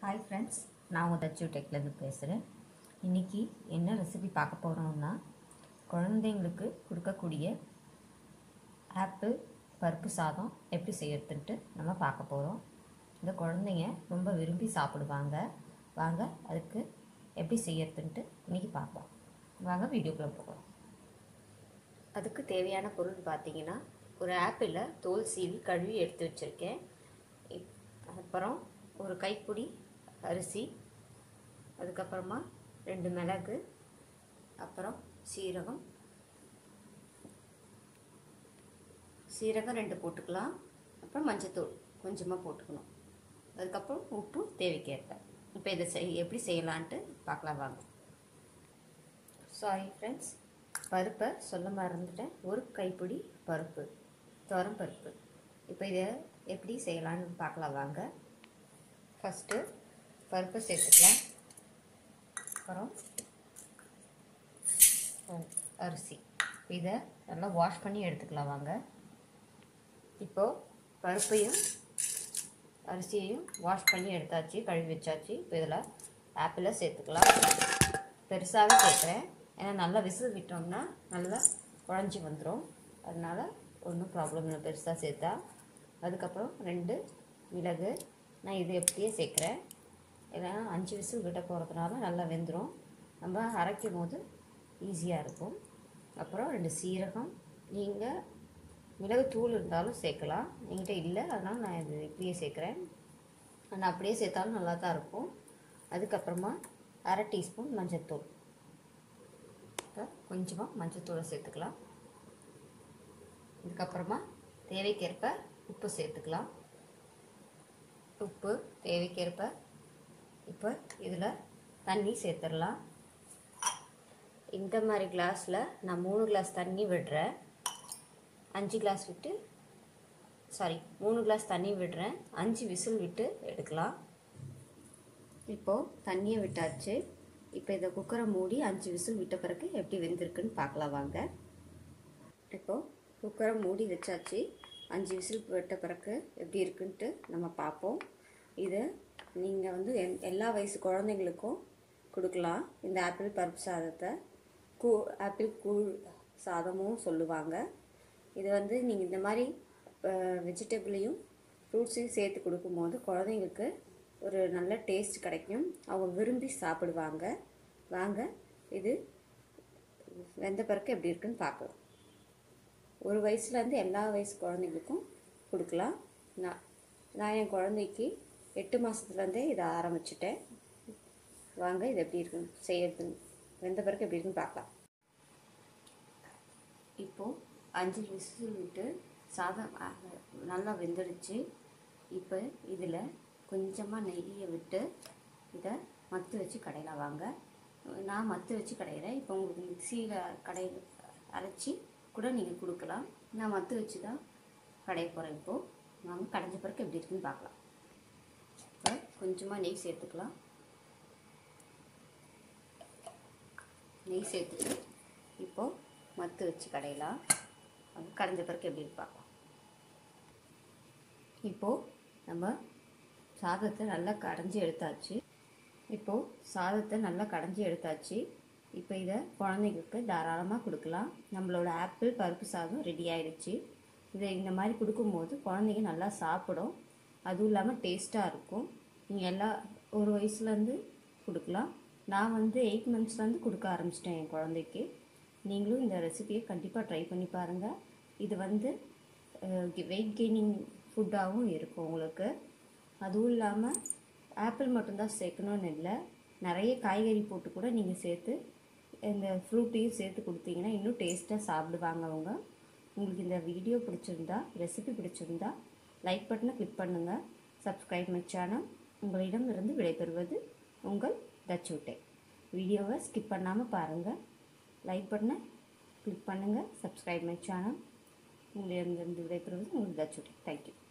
hi friends நான் உங்கள் தச்சு டெக்லேருந்து பேசுகிறேன் இன்றைக்கி என்ன ரெசிபி பார்க்க போகிறோம்னா குழந்தைங்களுக்கு கொடுக்கக்கூடிய ஆப்பிள் பருப்பு சாதம் எப்படி செய்யறதுன்ட்டு நம்ம பார்க்க போகிறோம் இந்த குழந்தைங்க ரொம்ப விரும்பி சாப்பிடுவாங்க வாங்க அதுக்கு எப்படி செய்யறதுன்ட்டு இன்றைக்கி பார்ப்போம் வாங்க வீடியோக்குள்ளே போகலாம் அதுக்கு தேவையான பொருள் பார்த்தீங்கன்னா ஒரு ஆப்பிளை தோல் சீவி கழுவி எடுத்து வச்சுருக்கேன் இப்- அப்புறம் ஒரு கைப்பிடி அரிசி அதுக்கப்புறமா ரெண்டு மிளகு அப்புறம் சீரகம் சீரகம் ரெண்டு போட்டுக்கலாம் அப்புறம் மஞ்சத்தூள் கொஞ்சமாக போட்டுக்கணும் அதுக்கப்புறம் உப்பு தேவைக்கேற்ப இப்போ இதை செய் எப்படி செய்யலான்ட்டு பார்க்கலாம் வாங்க சாரி ஃப்ரெண்ட்ஸ் பருப்பை சொல்ல மறந்துட்டேன் ஒரு கைப்பிடி பருப்பு துவரம் பருப்பு இப்போ இதை எப்படி செய்யலான்னு பார்க்கலாம் வாங்க ஃபஸ்ட்டு பருப்பை சேர்த்துக்கலாம் அப்புறம் அஹ், அரிசி இதை நல்லா வாஷ் பண்ணி எடுத்துக்கலாம் வாங்க இப்போது பருப்பையும் அரிசியையும் வாஷ் பண்ணி எடுத்தாச்சு கழுவி வச்சாச்சு இப்போ இதில் ஆப்பிளை சேர்த்துக்கலாம் பெருசாகவே சேர்க்குறேன் ஏன்னா நல்லா விசில் விட்டோம்னா நல்லா குழஞ்சி வந்துடும் அதனால் ஒன்றும் ப்ராப்ளம் இல்லை பெருசாக சேர்த்தா அதுக்கப்புறம் ரெண்டு மிளகு நான் இது எப்படியே சேர்க்குறேன் ஏன்னா அஞ்சு விசில் விட்ட போகிறதுனால நல்லா வெந்துடும் நம்ம அரைக்கும் போது ஈஸியாக இருக்கும் அப்புறம் ரெண்டு சீரகம் நீங்கள் மிளகு தூள் இருந்தாலும் சேர்க்கலாம் என்கிட்ட இல்லை அதனால் நான் இது இப்படியே சேர்க்குறேன் நான் அப்படியே சேர்த்தாலும் நல்லா தான் இருக்கும் அதுக்கப்புறமா அரை டீஸ்பூன் மஞ்சள்தூள் இப்போ கொஞ்சமாக மஞ்சள்தூளை சேர்த்துக்கலாம் இதுக்கப்புறமா தேவைக்கேற்ப உப்பு சேர்த்துக்கலாம் உப்பு தேவைக்கேற்ப இப்போ இதில் தண்ணி சேர்த்துடலாம் இந்த மாதிரி கிளாஸில் நான் மூணு கிளாஸ் தண்ணி விடுறேன் அஞ்சு கிளாஸ் விட்டு சாரி மூணு கிளாஸ் தண்ணி விடுறேன் அஞ்சு விசில் விட்டு எடுக்கலாம் இப்போது தண்ணியை விட்டாச்சு இப்போ இதை குக்கரை மூடி அஞ்சு விசில் விட்ட பிறகு எப்படி வெந்திருக்குன்னு பார்க்கலாம் வாங்க இப்போது குக்கரை மூடி வச்சாச்சு அஞ்சு விசில் விட்ட பிறகு எப்படி இருக்குன்ட்டு நம்ம பார்ப்போம் இதை நீங்கள் வந்து எல்- எல்லா வயசு குழந்தைங்களுக்கும் கொடுக்கலாம் இந்த ஆப்பிள் பருப்பு சாதத்தை கூ ஆப்பிள் கூழ் சாதமும் சொல்லுவாங்க இது வந்து நீங்கள் இந்த மாதிரி வெஜிடபிளையும் ஃப்ரூட்ஸையும் சேர்த்து கொடுக்கும்போது குழந்தைங்களுக்கு ஒரு நல்ல டேஸ்ட் கிடைக்கும் அவங்க விரும்பி சாப்பிடுவாங்க வாங்க இது வெந்த பிறகு எப்படி இருக்குன்னு பார்க்கலாம் ஒரு வயசுலேருந்து எல்லா வயசு குழந்தைங்களுக்கும் கொடுக்கலாம் நான் நான் என் குழந்தைக்கு எட்டு மாதத்துலேருந்தே இதை ஆரம்பிச்சிட்டேன் வாங்க இது எப்படி இருக்குன்னு செய்யறது வெந்த பிறகு எப்படி இருக்குன்னு பார்க்கலாம் இப்போது அஞ்சு விசில் விட்டு சாதம் அ, நல்லா வெந்துடுச்சு இப்போ இதில் கொஞ்சமாக நெய்யை விட்டு இதை மத்து வச்சு கடையில் வாங்க நான் மத்து வச்சு கடையிறேன் இப்போ உங்களுக்கு மிக்சியில் கடை அரைச்சி கூட நீங்கள் கொடுக்கலாம் நான் மத்து வச்சு தான் கடைய போகிறேன் இப்போது வாங்க கடைஞ்ச பிறகு எப்படி இருக்குன்னு பார்க்கலாம் இப்போ கொஞ்சமாக நெய் சேர்த்துக்கலாம் நெய் சேர்த்துட்டு இப்போது மத்து வச்சு கடையலாம் அது கடைஞ்ச பிறகு எப்படி இருக்கு பார்க்கலாம் இப்போது நம்ம சாதத்தை நல்லா கடைஞ்சி எடுத்தாச்சு இப்போது சாதத்தை நல்லா கடைஞ்சி எடுத்தாச்சு இப்போ இதை குழந்தைங்களுக்கு தாராளமாக கொடுக்கலாம் நம்மளோட ஆப்பிள் பருப்பு சாதம் ரெடி ஆயிடுச்சு இதை இந்த மாதிரி கொடுக்கும்போது குழந்தைங்க நல்லா சாப்பிடும் அதுவும் இல்லாமல் டேஸ்ட்டாக இருக்கும் நீங்கள் எல்லா ஒரு வயசுலேருந்து கொடுக்கலாம் நான் வந்து எயிட் மந்த்ஸ்லேருந்து கொடுக்க ஆரம்பிச்சிட்டேன் என் குழந்தைக்கு நீங்களும் இந்த ரெசிபியை கண்டிப்பாக ட்ரை பண்ணி பாருங்கள் இது வந்து வெயிட் கெய்னிங் ஃபுட்டாகவும் இருக்கும் உங்களுக்கு அதுவும் இல்லாமல் ஆப்பிள் மட்டும்தான் சேர்க்கணும்னு இல்லை நிறைய காய்கறி போட்டு கூட நீங்கள் சேர்த்து இந்த ஃப்ரூட்டையும் சேர்த்து கொடுத்தீங்கன்னா இன்னும் டேஸ்ட்டாக சாப்பிடுவாங்க அவங்க உங்களுக்கு இந்த வீடியோ பிடிச்சிருந்தா ரெசிபி பிடிச்சிருந்தா லைக் பட்டனை கிளிக் பண்ணுங்கள் சப்ஸ்கிரைப் மை சேனல் உங்களிடம் இருந்து விடைபெறுவது உங்கள் தச்சுட்டே வீடியோவை ஸ்கிப் பண்ணாமல் பாருங்கள் லைக் பட்டனை கிளிக் பண்ணுங்கள் சப்ஸ்கிரைப் மை சேனல் உங்களிடமிருந்து விடைபெறுவது உங்கள் தச்சுட்டே தேங்க்யூ